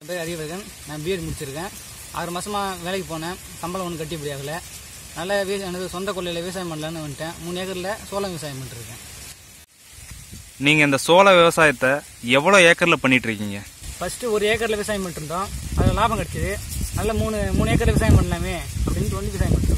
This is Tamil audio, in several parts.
என் பேர் அறிவழகன் நான் பிஎட் முடிச்சிருக்கேன் ஆறு மாசமாக வேலைக்கு போனேன் சம்பளம் ஒன்றும் கட்டி முடியாகல நல்ல விவ எனது சொந்த கொள்ளையில் விவசாயம் பண்ணலான்னு வந்துட்டேன் மூணு ஏக்கரில் சோளம் விவசாயம் பண்ணிருக்கேன் நீங்க இந்த சோள விவசாயத்தை எவ்வளவு ஏக்கர்ல பண்ணிட்டு இருக்கீங்க ஃபஸ்ட்டு ஒரு ஏக்கரில் விவசாயம் பண்ணிருந்தோம் அதில் லாபம் கிடச்சிது நல்ல மூணு மூணு ஏக்கர் விவசாயம் பண்ணலாமே அப்படின்ட்டு வந்து விவசாயம் பண்ணிருக்கோம்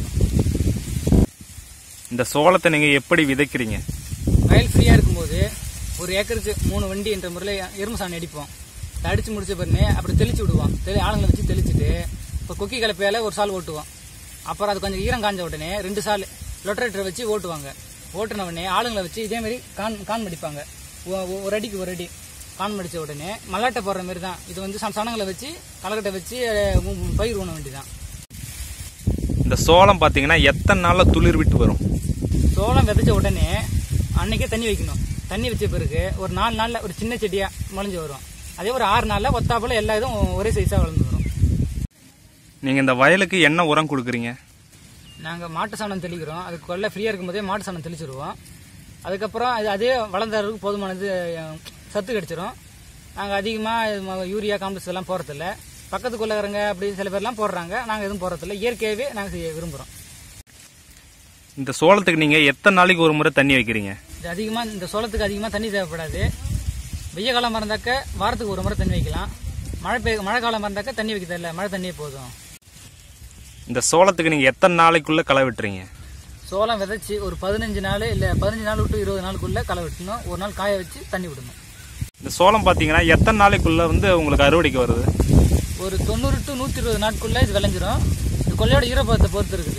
இந்த சோளத்தை நீங்க எப்படி விதைக்கிறீங்க வயல் ஃப்ரீயாக இருக்கும்போது ஒரு ஏக்கருக்கு மூணு வண்டி என்ற முறையில் எறும்பு சாணி அடிப்போம் அதை அடித்து முடிச்ச பிறகு அப்படி தெளிச்சு விடுவோம் தெளி ஆளுங்களை வச்சு தெளிச்சுட்டு இப்போ கொக்கி கலப்பையால் ஒரு சால் ஓட்டுவோம் அப்புறம் அது கொஞ்சம் ஈரம் காஞ்ச உடனே ரெண்டு சால் லொட்டரேட்டரை வச்சு ஓட்டுவாங்க ஓட்டுன உடனே ஆளுங்களை வச்சு இதே மாதிரி கான் கான் மடிப்பாங்க ஒ- ஒ- ஒரு அடிக்கு ஒரு அடி கான் மடிச்ச உடனே மல்லாட்டை போடுற மாதிரி தான் இது வந்து சன- சனங்களை வச்சு கலக்கட்டை வச்சு அஹ், உ- உ- பயிர் ஊன வேண்டியதான் இந்த சோளம் பாத்தீங்கன்னா எத்தனை நாள்ல துளிர் விட்டு வரும் சோளம் விதைச்ச உடனே அன்னைக்கே தண்ணி வைக்கணும் தண்ணி வச்ச பிறகு ஒரு நாலு நாள்ல ஒரு சின்ன செடியா முளைஞ்சு வரும் அதே ஒரு ஆறு நாள்ல ஒத்தாப்புல எல்லா இதுவும் ஒரே சைஸா வளர்ந்து வரும் நீங்க இந்த வயலுக்கு என்ன உரம் கொடுக்குறீங்க நாங்க மாட்டு சாணம் தெளிக்கிறோம் அதுக்கு கொள்ள ஃப்ரீயா இருக்கும்போதே மாட்டு சாணம் தெளிச்சிருவோம் அதுக்கப்புறம் அது அதே வளர்ந்த அளவுக்கு போதுமானது அஹ், சத்து கிடைச்சிரும் நாங்க அதிகமா ம- யூரியா காம்ப்ளெக்ஸ் எல்லாம் போறதில்ல பக்கத்து கொள்ளக்காரங்க அப்படி சில பேர்லாம் போடுறாங்க நாங்க எதுவும் போறதில்ல இயற்கையாவே நாங்க செய்ய விரும்புறோம் இந்த சோளத்துக்கு நீங்க எத்தனை நாளைக்கு ஒரு முறை தண்ணி வைக்கிறீங்க இது அதிகமா இந்த சோளத்துக்கு அதிகமா தண்ணி தேவைப்படாது வெய்ய காலம் இருந்தாக்க வாரத்துக்கு ஒரு முறை தண்ணி வைக்கலாம் மழை பெய்ய மழை காலம் இருந்தாக்க தண்ணி வைக்க தேவையில்ல மழை தண்ணியே போதும் இந்த சோளத்துக்கு நீங்க எத்தனை நாளைக்குள்ள களை வெட்டுறீங்க சோளம் விதைச்சி ஒரு பதினஞ்சு நாள் இல்ல பதினஞ்சு நாள் விட்டு இருபது நாளுக்குள்ள களை வெட்டணும் ஒரு நாள் காய வச்சு தண்ணி விடணும் இந்த சோளம் பாத்தீங்கன்னா எத்தனை நாளைக்குள்ள வந்து உங்களுக்கு அறுவடைக்கு வருது ஒரு தொண்ணூறு டு நூற்றி இருபது நாட்குள்ள இது விளைஞ்சிரும் இது கொள்ளையோட ஈரப்பதத்தை பொறுத்து இருக்குது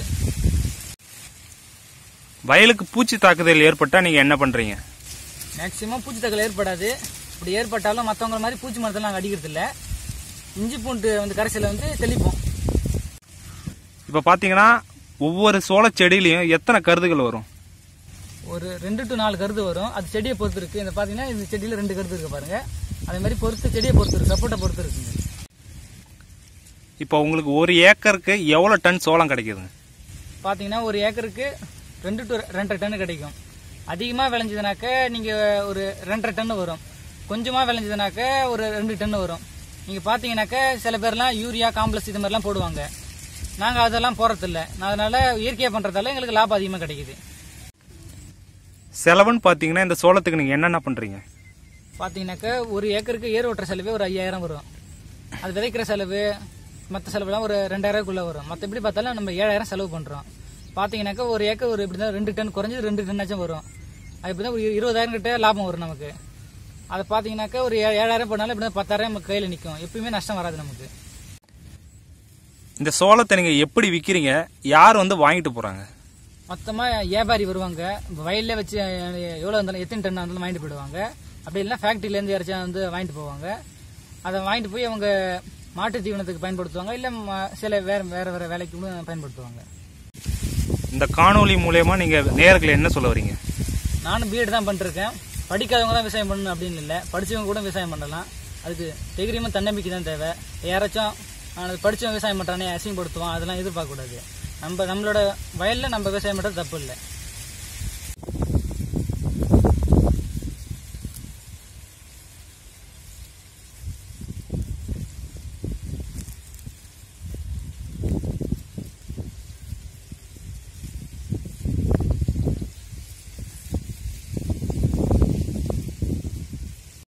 வயலுக்கு பூச்சி தாக்குதல் ஏற்பட்டா நீங்க என்ன பண்றீங்க மேக்சிமம் பூச்சி தக்கல் ஏற்படாது இப்படி ஏற்பட்டாலும் மற்றவங்க மாதிரி பூச்சி மரத்தெல்லாம் நாங்கள் அடிக்கிறது இல்ல இஞ்சி பூண்டு வந்து கரைசலை வந்து தெளிப்போம் இப்ப பாத்தீங்கன்னா ஒவ்வொரு சோள செடியிலையும் எத்தனை கருதுகள் வரும் ஒரு ரெண்டு டு நாலு கருது வரும் அது செடியை பொறுத்து இருக்கு இந்த பாத்தீங்கன்னா இந்த செடியில ரெண்டு கருது இருக்கு பாருங்க அதே மாதிரி பொறுத்து செடியை பொறுத்து இருக்கு சப்போட்டை பொறுத்து இருக்குங்க இப்போ உங்களுக்கு ஒரு ஏக்கருக்கு எவ்வளவு டன் சோளம் கிடைக்குதுங்க பாத்தீங்கன்னா ஒரு ஏக்கருக்கு ரெண்டு டு ரெண்டரை டன் கிடைக்கும் அதிகமா விளைஞ்சதுனாக்க நீங்க ஒரு ரெண்டரை டன் வரும் கொஞ்சமா விளைஞ்சதுனாக்க ஒரு ரெண்டு டன் வரும் நீங்க பாத்தீங்கன்னாக்க சில பேர்லாம் யூரியா காம்ப்ளெக்ஸ் இது மாதிரிலாம் போடுவாங்க நாங்க அதெல்லாம் போறதில்ல அதனால இயற்கையா பண்றதால எங்களுக்கு லாபம் அதிகமா கிடைக்குது செலவுன்னு பாத்தீங்கன்னா இந்த சோளத்துக்கு நீங்க என்னென்ன பண்றீங்க பாத்தீங்கன்னாக்க ஒரு ஏக்கருக்கு ஏர் ஓட்டுற செலவே ஒரு ஐயாயிரம் வரும் அது விதைக்கிற செலவு மற்ற செலவுலாம் ஒரு ரெண்டாயிரக்குள்ள வரும் மற்றபடி பார்த்தாலும் நம்ம ஏழாயிரம் செலவு பண்றோம் பாத்தீங்கன்னாக்க ஒரு ஏக்கர் ஒரு இப்படி தான் ரெண்டு டன் குறைஞ்சது ரெண்டு டன்னாச்சும் வரும் அது இப்படி தான் ஒரு இருபதாயிரம் கிட்ட லாபம் வரும் நமக்கு அதை பாத்தீங்கன்னாக்க ஒரு ஏ- ஏழாயிரம் பண்ணாலும் இப்படி தான் பத்தாயிரம் நமக்கு கையில் நிற்கும் எப்பயுமே நஷ்டம் வராது நமக்கு இந்த சோளத்தை நீங்க எப்படி விக்கிறீங்க யார் வந்து வாங்கிட்டு போறாங்க மொத்தமாக வியாபாரி வருவாங்க இப்ப வயல்ல வச்சு எவ்வளோ இருந்தாலும் எத்தனை டன் இருந்தாலும் வாங்கிட்டு போயிடுவாங்க அப்படி இல்லைன்னா ஃபேக்ட்ரியிலேருந்து யாராச்சும் வந்து வாங்கிட்டு போவாங்க அதை வாங்கிட்டு போய் அவங்க மாட்டு தீவனத்துக்கு பயன்படுத்துவாங்க இல்லை சில வேற வேற வேற வேலைக்கு கூட பயன்படுத்துவாங்க இந்த காணொளி மூலயமா நீங்க நேயர்களை என்ன சொல்ல வரீங்க நானும் பிஎட் தான் பண்ணிருக்கேன் படிக்காதவங்க தான் விவசாயம் பண்ணணும் அப்படின்னு இல்லை படிச்சவங்க கூட விவசாயம் பண்ணலாம் அதுக்கு தைரியமும் தன்னம்பிக்கை தான் தேவை யாராச்சும் "ஆ, படிச்சவன் விவசாயம் பண்ணுறானே அசிங்கப்படுத்துவான் அதெல்லாம் எதிர்பார்க்கக்கூடாது நம்ம நம்மளோட வயலில் நம்ம விவசாயம் பண்ணுறது தப்பு இல்லை